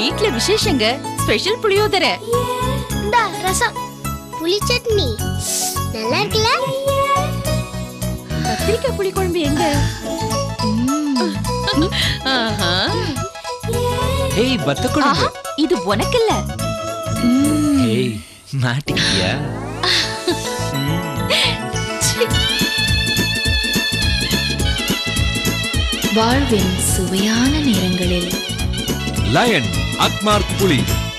வீட்ல விசேஷங்க ஸ்பெஷல் புளியோதரை இந்தா ரசம் புளி சட்னி நல்லா இருக்குல்ல கத்திரிக்காய் புளி குழம்பு எங்க ம். ஆஹா. ஏய் வத்த ஆஹா, குழம்பு இது உனக்கில்ல ஏய் மாட்டிக்கியா வாழ்வின் சுவையான நேரங்களில் லயன் அக்மார்க் புலி